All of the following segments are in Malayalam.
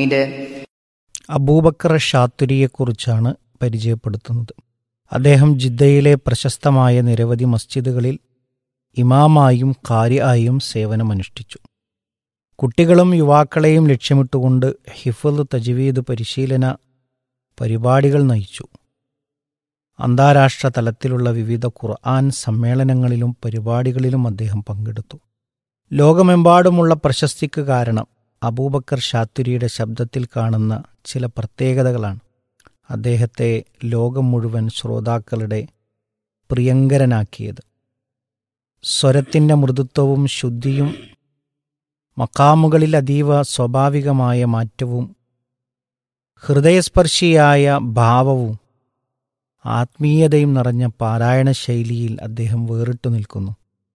حميد അബൂബക്കർ ഷാത്തുരിയെക്കുറിച്ചാണ് പരിചയപ്പെടുത്തുന്നത് അദ്ദേഹം ജിദ്ദയിലെ പ്രശസ്തമായ നിരവധി മസ്ജിദുകളിൽ ഇമാമായും കാരിയായും സേവനമനുഷ്ഠിച്ചു കുട്ടികളും യുവാക്കളെയും ലക്ഷ്യമിട്ടുകൊണ്ട് ഹിഫുൽ തജ്വീദ് പരിശീലന പരിപാടികൾ നയിച്ചു അന്താരാഷ്ട്ര തലത്തിലുള്ള വിവിധ ഖുർആൻ സമ്മേളനങ്ങളിലും പരിപാടികളിലും അദ്ദേഹം പങ്കെടുത്തു ലോകമെമ്പാടുമുള്ള പ്രശസ്തിക്ക് കാരണം അബൂബക്കർ ഷാത്തുരിയുടെ ശബ്ദത്തിൽ കാണുന്ന ചില പ്രത്യേകതകളാണ് അദ്ദേഹത്തെ ലോകം മുഴുവൻ ശ്രോതാക്കളുടെ പ്രിയങ്കരനാക്കിയത് സ്വരത്തിൻ്റെ മൃദുത്വവും ശുദ്ധിയും മക്കാമുകളിൽ അതീവ സ്വാഭാവികമായ മാറ്റവും ഹൃദയസ്പർശിയായ ഭാവവും ആത്മീയതയും നിറഞ്ഞ പാരായണ ശൈലിയിൽ അദ്ദേഹം വേറിട്ടു നിൽക്കുന്നു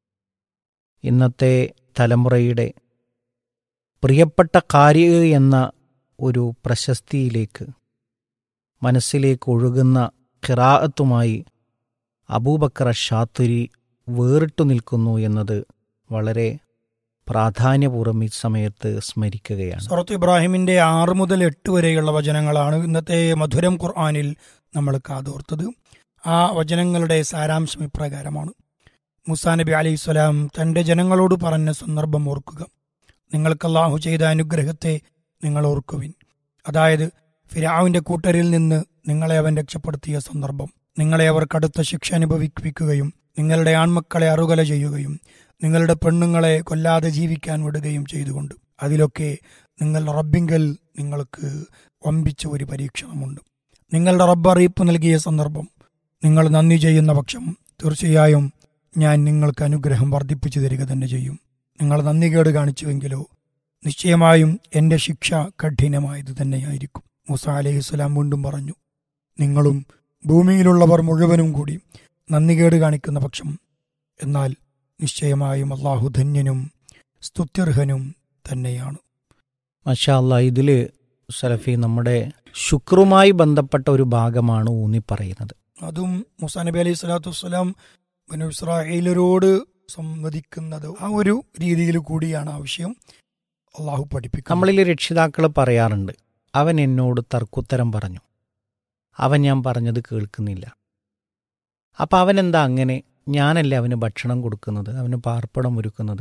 ഇന്നത്തെ തലമുറയുടെ പ്രിയപ്പെട്ട കാര്യ എന്ന ഒരു പ്രശസ്തിയിലേക്ക് മനസ്സിലേക്ക് ഒഴുകുന്ന ഖിറാഅത്തുമായി അബൂബക്കർ ഷാത്തുരി വേറിട്ടു നിൽക്കുന്നു എന്നത് വളരെ പ്രാധാന്യപൂർവ്വം ഈ സമയത്ത് സ്മരിക്കുകയാണ് സുറത്ത് ഇബ്രാഹിമിന്റെ ആറ് മുതൽ എട്ട് വരെയുള്ള വചനങ്ങളാണ് ഇന്നത്തെ മധുരം ഖുർആാനിൽ നമ്മൾ കാതോർത്തത് ആ വചനങ്ങളുടെ സാരാംശം ഇപ്രകാരമാണ് മുസാ നബി അലൈഹി സ്വലാം തന്റെ ജനങ്ങളോട് പറഞ്ഞ സന്ദർഭം ഓർക്കുക നിങ്ങൾക്ക് അള്ളാഹു ചെയ്ത അനുഗ്രഹത്തെ നിങ്ങൾ ഓർക്കുവിൻ അതായത് ഫിരാവിന്റെ കൂട്ടരിൽ നിന്ന് നിങ്ങളെ അവൻ രക്ഷപ്പെടുത്തിയ സന്ദർഭം നിങ്ങളെ അവർ കടുത്ത ശിക്ഷ അനുഭവിപ്പിക്കുകയും നിങ്ങളുടെ ആൺമക്കളെ അറുകല ചെയ്യുകയും നിങ്ങളുടെ പെണ്ണുങ്ങളെ കൊല്ലാതെ ജീവിക്കാൻ വിടുകയും ചെയ്തുകൊണ്ട് അതിലൊക്കെ നിങ്ങളുടെ റബ്ബിങ്കൽ നിങ്ങൾക്ക് വമ്പിച്ച ഒരു പരീക്ഷണമുണ്ട് നിങ്ങളുടെ റബ്ബ് അറിയിപ്പ് നൽകിയ സന്ദർഭം നിങ്ങൾ നന്ദി ചെയ്യുന്ന പക്ഷം തീർച്ചയായും ഞാൻ നിങ്ങൾക്ക് അനുഗ്രഹം വർദ്ധിപ്പിച്ചു തരിക തന്നെ ചെയ്യും നിങ്ങൾ നന്ദികേട് കാണിച്ചുവെങ്കിലോ നിശ്ചയമായും എന്റെ ശിക്ഷ കഠിനമായത് തന്നെയായിരിക്കും മൂസ അലഹിസ്സലാം വീണ്ടും പറഞ്ഞു നിങ്ങളും ഭൂമിയിലുള്ളവർ മുഴുവനും കൂടി നന്ദികേട് കാണിക്കുന്ന പക്ഷം എന്നാൽ നിശ്ചയമായും അള്ളാഹു ധന്യനും സ്തുത്യർഹനും തന്നെയാണ് മഷാ അല്ല ഇതിൽ സലഫി നമ്മുടെ ശുക്രുമായി ബന്ധപ്പെട്ട ഒരു ഭാഗമാണ് ഊന്നി പറയുന്നത് അതും മുസാ നബി അലൈഹി സ്വലാത്തു വസ്സലാം ബനു ഇസ്രായേലരോട് സംവദിക്കുന്നത് ആ ഒരു രീതിയിൽ കൂടിയാണ് ആവശ്യം അള്ളാഹു പഠിപ്പിക്കുന്നത് നമ്മളിൽ രക്ഷിതാക്കൾ പറയാറുണ്ട് അവൻ എന്നോട് തർക്കുത്തരം പറഞ്ഞു അവൻ ഞാൻ പറഞ്ഞത് കേൾക്കുന്നില്ല അപ്പം അവനെന്താ അങ്ങനെ ഞാനല്ലേ അവന് ഭക്ഷണം കൊടുക്കുന്നത് അവന് പാർപ്പടം ഒരുക്കുന്നത്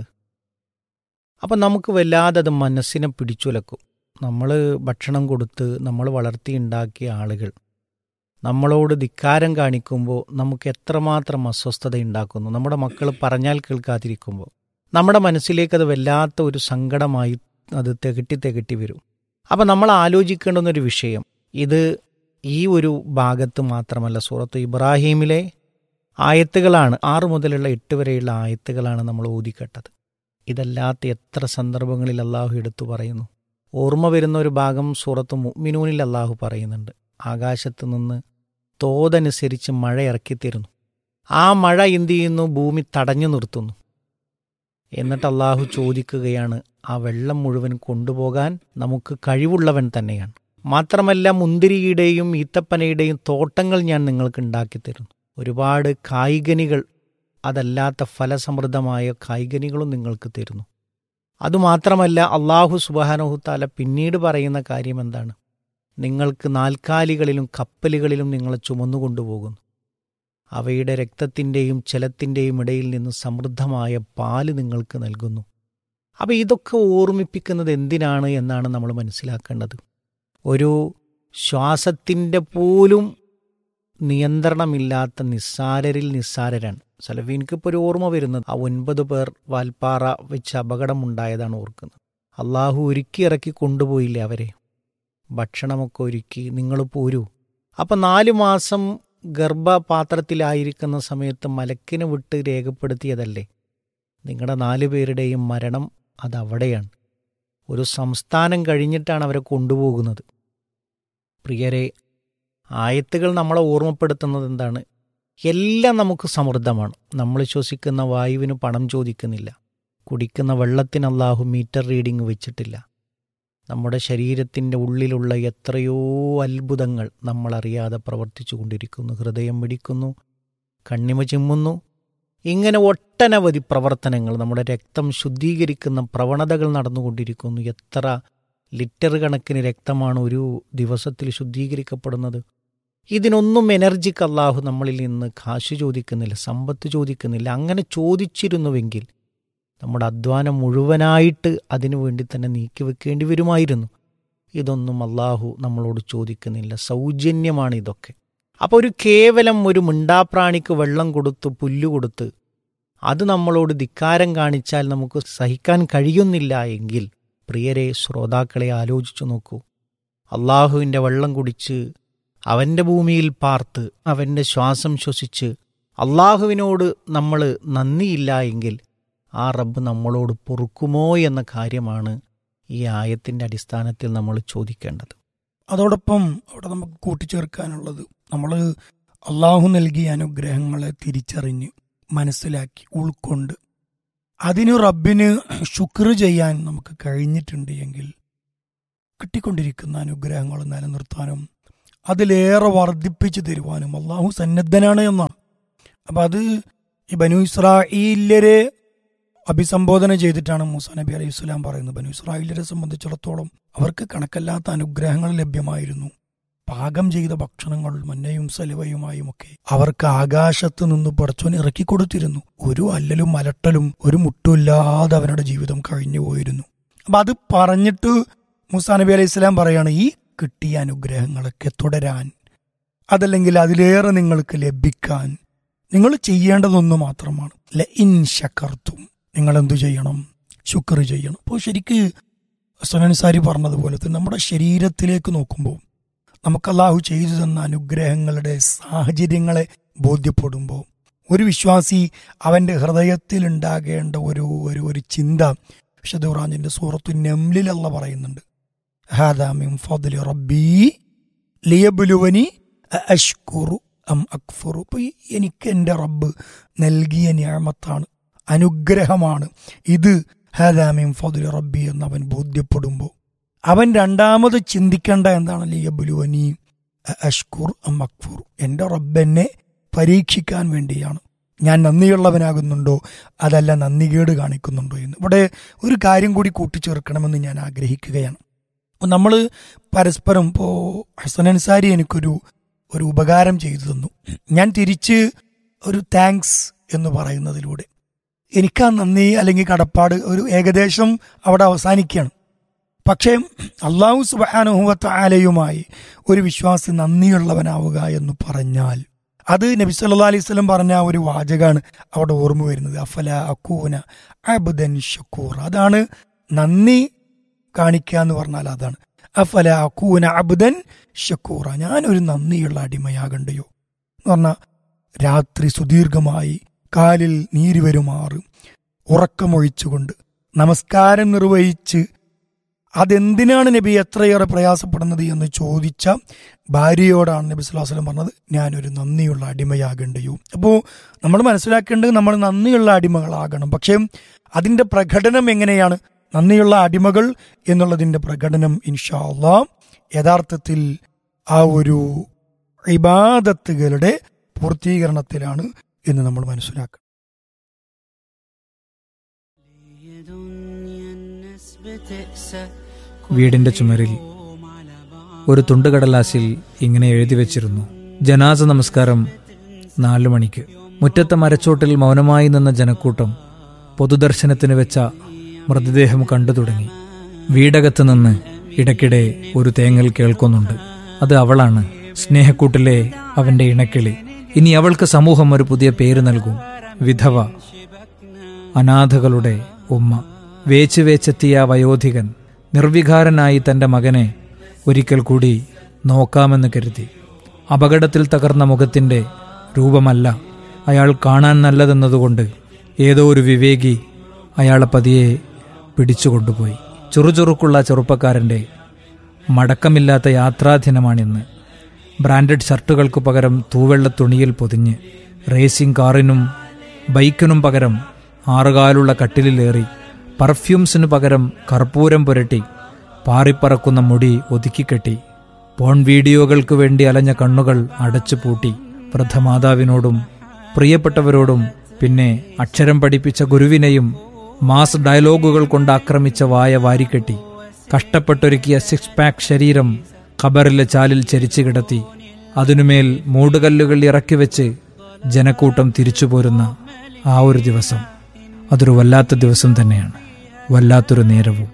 അപ്പം നമുക്ക് വല്ലാതെ അത് മനസ്സിനെ പിടിച്ചുലക്കും നമ്മൾ ഭക്ഷണം കൊടുത്ത് നമ്മൾ വളർത്തിയുണ്ടാക്കിയ ആളുകൾ നമ്മളോട് ധിക്കാരം കാണിക്കുമ്പോൾ നമുക്ക് എത്രമാത്രം അസ്വസ്ഥത ഉണ്ടാക്കുന്നു നമ്മുടെ മക്കൾ പറഞ്ഞാൽ കേൾക്കാതിരിക്കുമ്പോൾ നമ്മുടെ മനസ്സിലേക്ക് അത് വല്ലാത്ത ഒരു സങ്കടമായി അത് തികട്ടി തികട്ടി വരും അപ്പം നമ്മൾ ആലോചിക്കേണ്ടുന്നൊരു വിഷയം ഇത് ഈ ഒരു ഭാഗത്ത് മാത്രമല്ല സൂറത്ത് ഇബ്രാഹീമിലെ ആയത്തുകളാണ് ആറ് മുതലുള്ള എട്ട് വരെയുള്ള ആയത്തുകളാണ് നമ്മൾ ഊതിക്കെട്ടത് ഇതല്ലാത്ത എത്ര സന്ദർഭങ്ങളിൽ അള്ളാഹു എടുത്തു പറയുന്നു ഓർമ്മ വരുന്ന ഒരു ഭാഗം സൂറത്ത് മുഅ്മിനൂനിൽ അള്ളാഹു പറയുന്നുണ്ട് ആകാശത്ത് നിന്ന് തോതനുസരിച്ച് മഴ ഇറക്കിത്തരുന്നു ആ മഴ എന്തു ചെയ്യുന്നു ഭൂമി തടഞ്ഞു നിർത്തുന്നു എന്നിട്ട് അള്ളാഹു ചോദിക്കുകയാണ് ആ വെള്ളം മുഴുവൻ കൊണ്ടുപോകാൻ നമുക്ക് കഴിവുള്ളവൻ തന്നെയാണ് മാത്രമല്ല മുന്തിരിയുടെയും ഈത്തപ്പനയുടെയും തോട്ടങ്ങൾ ഞാൻ നിങ്ങൾക്ക് ഉണ്ടാക്കിത്തരുന്നു ഒരുപാട് കായികനികൾ അതല്ലാത്ത ഫലസമൃദ്ധമായ കായികനികളും നിങ്ങൾക്ക് തരുന്നു അതുമാത്രമല്ല അള്ളാഹു സുബാനഹുത്താല പിന്നീട് പറയുന്ന കാര്യം എന്താണ് നിങ്ങൾക്ക് നാൽക്കാലികളിലും കപ്പലുകളിലും നിങ്ങളെ ചുമന്നുകൊണ്ടുപോകുന്നു അവയുടെ രക്തത്തിൻ്റെയും ജലത്തിൻ്റെയും ഇടയിൽ നിന്ന് സമൃദ്ധമായ പാല് നിങ്ങൾക്ക് നൽകുന്നു അപ്പോൾ ഇതൊക്കെ ഓർമ്മിപ്പിക്കുന്നത് എന്തിനാണ് എന്നാണ് നമ്മൾ മനസ്സിലാക്കേണ്ടത് ഒരു ശ്വാസത്തിൻ്റെ പോലും നിയന്ത്രണമില്ലാത്ത നിസ്സാരരിൽ നിസ്സാരരാണ് സലഫീൻക്ക് ഒരു ഓർമ്മ വരുന്നത് ആ ഒൻപത് പേർ വാൽപ്പാറ വെച്ച് അപകടമുണ്ടായതാണ് ഓർക്കുന്നത് അള്ളാഹു ഒരുക്കി ഇറക്കി കൊണ്ടുപോയില്ലേ അവരെ ഭക്ഷണമൊക്കെ ഒരുക്കി നിങ്ങൾ പോരൂ അപ്പം നാല് മാസം ഗർഭപാത്രത്തിലായിരിക്കുന്ന സമയത്ത് മലക്കിനെ വിട്ട് രേഖപ്പെടുത്തിയതല്ലേ നിങ്ങളുടെ നാല് പേരുടെയും മരണം അതവിടെയാണ് ഒരു സംസ്ഥാനം കഴിഞ്ഞിട്ടാണ് അവരെ കൊണ്ടുപോകുന്നത് പ്രിയരെ ആയത്തുകൾ നമ്മളെ ഓർമ്മപ്പെടുത്തുന്നത് എന്താണ് എല്ലാം നമുക്ക് സമൃദ്ധമാണ് നമ്മൾ ശ്വസിക്കുന്ന വായുവിന് പണം ചോദിക്കുന്നില്ല കുടിക്കുന്ന വെള്ളത്തിന് അള്ളാഹു മീറ്റർ റീഡിംഗ് വെച്ചിട്ടില്ല നമ്മുടെ ശരീരത്തിൻ്റെ ഉള്ളിലുള്ള എത്രയോ അത്ഭുതങ്ങൾ നമ്മളറിയാതെ പ്രവർത്തിച്ചു കൊണ്ടിരിക്കുന്നു ഹൃദയം പിടിക്കുന്നു കണ്ണിമ ചിമ്മുന്നു ഇങ്ങനെ ഒട്ടനവധി പ്രവർത്തനങ്ങൾ നമ്മുടെ രക്തം ശുദ്ധീകരിക്കുന്ന പ്രവണതകൾ നടന്നുകൊണ്ടിരിക്കുന്നു എത്ര ലിറ്റർ കണക്കിന് രക്തമാണ് ഒരു ദിവസത്തിൽ ശുദ്ധീകരിക്കപ്പെടുന്നത് ഇതിനൊന്നും എനർജിക്ക് അള്ളാഹു നമ്മളിൽ നിന്ന് കാശ് ചോദിക്കുന്നില്ല സമ്പത്ത് ചോദിക്കുന്നില്ല അങ്ങനെ ചോദിച്ചിരുന്നുവെങ്കിൽ നമ്മുടെ അധ്വാനം മുഴുവനായിട്ട് അതിനു വേണ്ടി തന്നെ നീക്കി വെക്കേണ്ടി വരുമായിരുന്നു ഇതൊന്നും അള്ളാഹു നമ്മളോട് ചോദിക്കുന്നില്ല സൗജന്യമാണ് ഇതൊക്കെ അപ്പോൾ ഒരു കേവലം ഒരു മിണ്ടാപ്രാണിക്ക് വെള്ളം കൊടുത്ത് പുല്ല് കൊടുത്ത് അത് നമ്മളോട് ധിക്കാരം കാണിച്ചാൽ നമുക്ക് സഹിക്കാൻ കഴിയുന്നില്ല എങ്കിൽ പ്രിയരെ ശ്രോതാക്കളെ ആലോചിച്ചു നോക്കൂ അള്ളാഹുവിൻ്റെ വെള്ളം കുടിച്ച് അവൻ്റെ ഭൂമിയിൽ പാർത്ത് അവൻ്റെ ശ്വാസം ശ്വസിച്ച് അള്ളാഹുവിനോട് നമ്മൾ നന്ദിയില്ല എങ്കിൽ ആ റബ്ബ് നമ്മളോട് പൊറുക്കുമോ എന്ന കാര്യമാണ് ഈ ആയത്തിൻ്റെ അടിസ്ഥാനത്തിൽ നമ്മൾ ചോദിക്കേണ്ടത് അതോടൊപ്പം അവിടെ നമുക്ക് കൂട്ടിച്ചേർക്കാനുള്ളത് നമ്മൾ അള്ളാഹു നൽകിയ അനുഗ്രഹങ്ങളെ തിരിച്ചറിഞ്ഞ് മനസ്സിലാക്കി ഉൾക്കൊണ്ട് അതിന് റബ്ബിന് ശുക്ർ ചെയ്യാൻ നമുക്ക് കഴിഞ്ഞിട്ടുണ്ട് എങ്കിൽ കിട്ടിക്കൊണ്ടിരിക്കുന്ന അനുഗ്രഹങ്ങൾ നിലനിർത്താനും അതിലേറെ വർദ്ധിപ്പിച്ചു തരുവാനും അള്ളാഹു സന്നദ്ധനാണ് എന്നാണ് അപ്പം അത് ഈ ബനു ഇസ്രായേലരെ അഭിസംബോധന ചെയ്തിട്ടാണ് മൂസ നബി അലൈഹി സ്വലാം പറയുന്നത് ബനു ഇസ്രായേലരെ സംബന്ധിച്ചിടത്തോളം അവർക്ക് കണക്കല്ലാത്ത അനുഗ്രഹങ്ങൾ ലഭ്യമായിരുന്നു പാകം ചെയ്ത ഭക്ഷണങ്ങൾ മന്നയും സലവയുമായും ഒക്കെ അവർക്ക് ആകാശത്ത് നിന്ന് പടച്ചോൻ ഇറക്കി കൊടുത്തിരുന്നു ഒരു അല്ലലും അലട്ടലും ഒരു മുട്ടുമില്ലാതെ അവരുടെ ജീവിതം കഴിഞ്ഞു പോയിരുന്നു അപ്പൊ അത് പറഞ്ഞിട്ട് മൂസാ നബി അലൈഹി സ്വലാം പറയാണ് ഈ കിട്ടിയ അനുഗ്രഹങ്ങളൊക്കെ തുടരാൻ അതല്ലെങ്കിൽ അതിലേറെ നിങ്ങൾക്ക് ലഭിക്കാൻ നിങ്ങൾ ചെയ്യേണ്ടതൊന്നു മാത്രമാണ് ല ഇൻ ശക്കർത്തും നിങ്ങൾ എന്തു ചെയ്യണം ശുക്ർ ചെയ്യണം അപ്പോൾ ശരിക്ക് സുനൻസാരി പറഞ്ഞതുപോലെ തന്നെ നമ്മുടെ ശരീരത്തിലേക്ക് നോക്കുമ്പോൾ നമുക്ക് അള്ളാഹു ചെയ്തു തന്ന അനുഗ്രഹങ്ങളുടെ സാഹചര്യങ്ങളെ ബോധ്യപ്പെടുമ്പോൾ ഒരു വിശ്വാസി അവന്റെ ഹൃദയത്തിൽ ഉണ്ടാകേണ്ട ഒരു ഒരു ഒരു ചിന്ത വിശുദ്ധ ഖുറാനിന്റെ സൂറത്തു നെംലിലല്ല പറയുന്നുണ്ട് ഹാദാ മിൻ ഫദ്ലി റബ്ബി ലിയബ്ലുവനി അഷ്കുറു അം അക്ഫുറു ഇപ്പൊ ഈ എനിക്ക് എൻ്റെ റബ്ബ് നൽകിയ ഞാമത്താണ് അനുഗ്രഹമാണ് ഇത് ഹാദാമിം ഫതുൽ റബ്ബി എന്ന് അവൻ ബോധ്യപ്പെടുമ്പോൾ അവൻ രണ്ടാമത് ചിന്തിക്കേണ്ട എന്താണ് ലിയബുലുവനി അഷ്കുർ അം അക്ഫുർ എൻ്റെ റബ്ബ് എന്നെ പരീക്ഷിക്കാൻ വേണ്ടിയാണ് ഞാൻ നന്ദിയുള്ളവനാകുന്നുണ്ടോ അതല്ല നന്ദികേട് കാണിക്കുന്നുണ്ടോ എന്ന് ഇവിടെ ഒരു കാര്യം കൂടി കൂട്ടിച്ചേർക്കണമെന്ന് ഞാൻ ആഗ്രഹിക്കുകയാണ് നമ്മൾ പരസ്പരം ഇപ്പോൾ ഹസൻ അൻസാരി എനിക്കൊരു ഒരു ഉപകാരം ചെയ്തു തന്നു ഞാൻ തിരിച്ച് ഒരു താങ്ക്സ് എന്ന് പറയുന്നതിലൂടെ എനിക്ക് ആ നന്ദി അല്ലെങ്കിൽ കടപ്പാട് ഒരു ഏകദേശം അവിടെ അവസാനിക്കുകയാണ് പക്ഷേ അള്ളാഹു സുബാനുഹുവത്ത ആലയുമായി ഒരു വിശ്വാസി നന്ദിയുള്ളവനാവുക എന്ന് പറഞ്ഞാൽ അത് നബി സല്ലാ അലൈഹി സ്വലം പറഞ്ഞ ആ ഒരു വാചകമാണ് അവിടെ ഓർമ്മ വരുന്നത് അഫല അക്കൂന അബുദൻ ഷക്കൂർ അതാണ് നന്ദി കാണിക്കുക എന്ന് പറഞ്ഞാൽ അതാണ് അഫല അക്കൂന അബുദൻ ഷക്കൂറ ഞാനൊരു നന്ദിയുള്ള അടിമയാകണ്ടയോ എന്ന് പറഞ്ഞാൽ രാത്രി സുദീർഘമായി കാലിൽ നീര് വരുമാറ് ഉറക്കമൊഴിച്ചുകൊണ്ട് നമസ്കാരം നിർവഹിച്ച് അതെന്തിനാണ് നബി എത്രയേറെ പ്രയാസപ്പെടുന്നത് എന്ന് ചോദിച്ച ഭാര്യയോടാണ് നബി സുല്ലാസ്ലം പറഞ്ഞത് ഞാനൊരു നന്ദിയുള്ള അടിമയാകണ്ടയോ അപ്പോൾ നമ്മൾ മനസ്സിലാക്കേണ്ടത് നമ്മൾ നന്ദിയുള്ള അടിമകളാകണം പക്ഷേ അതിൻ്റെ പ്രകടനം എങ്ങനെയാണ് നന്ദിയുള്ള അടിമകൾ എന്നുള്ളതിൻ്റെ പ്രകടനം ഇൻഷാ അള്ളാ യഥാർത്ഥത്തിൽ ആ ഒരു ഇബാദത്തുകളുടെ പൂർത്തീകരണത്തിലാണ് എന്ന് നമ്മൾ മനസ്സിലാക്കുക വീടിന്റെ ചുമരിൽ ഒരു തുണ്ടുകടലാസിൽ ഇങ്ങനെ എഴുതി വെച്ചിരുന്നു ജനാസ നമസ്കാരം നാലു മണിക്ക് മുറ്റത്തെ മരച്ചോട്ടിൽ മൗനമായി നിന്ന ജനക്കൂട്ടം പൊതുദർശനത്തിന് വെച്ച മൃതദേഹം കണ്ടു തുടങ്ങി വീടകത്ത് നിന്ന് ഇടയ്ക്കിടെ ഒരു തേങ്ങൽ കേൾക്കുന്നുണ്ട് അത് അവളാണ് സ്നേഹക്കൂട്ടിലെ അവന്റെ ഇണക്കിളി ഇനി അവൾക്ക് സമൂഹം ഒരു പുതിയ പേര് നൽകും വിധവ അനാഥകളുടെ ഉമ്മ വേച്ച് വേച്ചെത്തിയ വയോധികൻ നിർവികാരനായി തന്റെ മകനെ ഒരിക്കൽ കൂടി നോക്കാമെന്ന് കരുതി അപകടത്തിൽ തകർന്ന മുഖത്തിന്റെ രൂപമല്ല അയാൾ കാണാൻ നല്ലതെന്നതുകൊണ്ട് ഏതോ ഒരു വിവേകി അയാളെ പതിയെ പിടിച്ചുകൊണ്ടുപോയി ചുറുചുറുക്കുള്ള ചെറുപ്പക്കാരന്റെ മടക്കമില്ലാത്ത യാത്രാദിനമാണിന്ന് ബ്രാൻഡഡ് ഷർട്ടുകൾക്ക് പകരം തൂവെള്ള തുണിയിൽ പൊതിഞ്ഞ് റേസിംഗ് കാറിനും ബൈക്കിനും പകരം ആറുകാലുള്ള കട്ടിലിലേറി പെർഫ്യൂംസിനു പകരം കർപ്പൂരം പുരട്ടി പാറിപ്പറക്കുന്ന മുടി ഒതുക്കിക്കെട്ടി പോൺ വീഡിയോകൾക്ക് വേണ്ടി അലഞ്ഞ കണ്ണുകൾ അടച്ചുപൂട്ടി വൃദ്ധമാതാവിനോടും പ്രിയപ്പെട്ടവരോടും പിന്നെ അക്ഷരം പഠിപ്പിച്ച ഗുരുവിനെയും മാസ് ഡയലോഗുകൾ കൊണ്ട് ആക്രമിച്ച വായ വാരിക്കെട്ടി കഷ്ടപ്പെട്ടൊരുക്കിയ സിക്സ് പാക്ക് ശരീരം ഖബറിലെ ചാലിൽ ചരിച്ചു കിടത്തി അതിനുമേൽ മൂടുകല്ലുകൾ ഇറക്കി വെച്ച് ജനക്കൂട്ടം തിരിച്ചു പോരുന്ന ആ ഒരു ദിവസം അതൊരു വല്ലാത്ത ദിവസം തന്നെയാണ് വല്ലാത്തൊരു നേരവും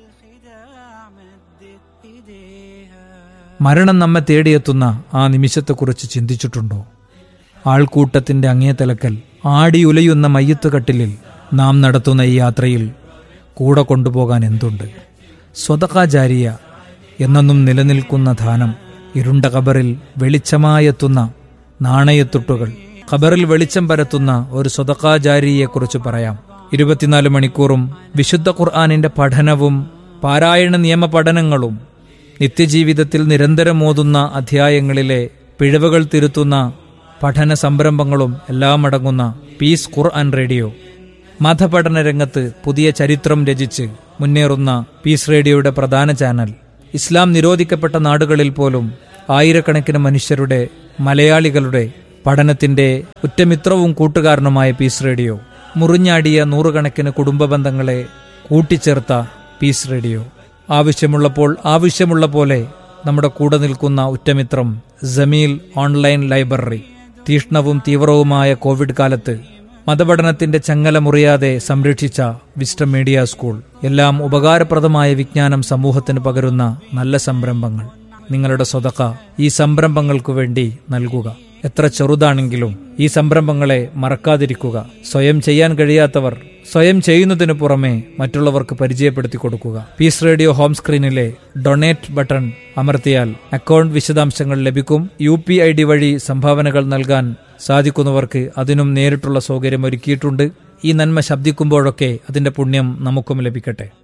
മരണം നമ്മെ തേടിയെത്തുന്ന ആ നിമിഷത്തെക്കുറിച്ച് ചിന്തിച്ചിട്ടുണ്ടോ ആൾക്കൂട്ടത്തിന്റെ അങ്ങേതലക്കൽ ആടിയുലയുന്ന മയ്യത്ത് കട്ടിലിൽ നാം നടത്തുന്ന ഈ യാത്രയിൽ കൂടെ കൊണ്ടുപോകാൻ എന്തുണ്ട് സ്വതകാചാരിയ എന്നെന്നും നിലനിൽക്കുന്ന ധാനം ഇരുണ്ട കബറിൽ വെളിച്ചമായെത്തുന്ന നാണയത്തുട്ടുകൾ ഖബറിൽ വെളിച്ചം പരത്തുന്ന ഒരു സ്വതകാചാരിയെക്കുറിച്ച് പറയാം ഇരുപത്തിനാല് മണിക്കൂറും വിശുദ്ധ ഖുർആാനിന്റെ പഠനവും പാരായണ നിയമ പഠനങ്ങളും നിത്യജീവിതത്തിൽ നിരന്തരം ഓതുന്ന അധ്യായങ്ങളിലെ പിഴവുകൾ തിരുത്തുന്ന പഠന സംരംഭങ്ങളും എല്ലാം അടങ്ങുന്ന പീസ് ഖുർആൻ റേഡിയോ മതപഠന രംഗത്ത് പുതിയ ചരിത്രം രചിച്ച് മുന്നേറുന്ന പീസ് റേഡിയോയുടെ പ്രധാന ചാനൽ ഇസ്ലാം നിരോധിക്കപ്പെട്ട നാടുകളിൽ പോലും ആയിരക്കണക്കിന് മനുഷ്യരുടെ മലയാളികളുടെ പഠനത്തിന്റെ ഉറ്റമിത്രവും കൂട്ടുകാരനുമായ പീസ് റേഡിയോ മുറിഞ്ഞാടിയ നൂറുകണക്കിന് കുടുംബ ബന്ധങ്ങളെ കൂട്ടിച്ചേർത്ത പീസ് റേഡിയോ ആവശ്യമുള്ളപ്പോൾ ആവശ്യമുള്ള പോലെ നമ്മുടെ കൂടെ നിൽക്കുന്ന ഉറ്റമിത്രം ജമീൽ ഓൺലൈൻ ലൈബ്രറി തീഷ്ണവും തീവ്രവുമായ കോവിഡ് കാലത്ത് മതപഠനത്തിന്റെ ചങ്ങല മുറിയാതെ സംരക്ഷിച്ച വിസ്റ്റം മീഡിയ സ്കൂൾ എല്ലാം ഉപകാരപ്രദമായ വിജ്ഞാനം സമൂഹത്തിന് പകരുന്ന നല്ല സംരംഭങ്ങൾ നിങ്ങളുടെ സ്വതക്ക ഈ സംരംഭങ്ങൾക്കു വേണ്ടി നൽകുക എത്ര ചെറുതാണെങ്കിലും ഈ സംരംഭങ്ങളെ മറക്കാതിരിക്കുക സ്വയം ചെയ്യാൻ കഴിയാത്തവർ സ്വയം ചെയ്യുന്നതിനു പുറമെ മറ്റുള്ളവർക്ക് പരിചയപ്പെടുത്തി കൊടുക്കുക പീസ് റേഡിയോ ഹോം സ്ക്രീനിലെ ഡൊണേറ്റ് ബട്ടൺ അമർത്തിയാൽ അക്കൗണ്ട് വിശദാംശങ്ങൾ ലഭിക്കും യു പി ഐ ഡി വഴി സംഭാവനകൾ നൽകാൻ സാധിക്കുന്നവർക്ക് അതിനും നേരിട്ടുള്ള സൗകര്യം ഒരുക്കിയിട്ടുണ്ട് ഈ നന്മ ശബ്ദിക്കുമ്പോഴൊക്കെ അതിന്റെ പുണ്യം നമുക്കും ലഭിക്കട്ടെ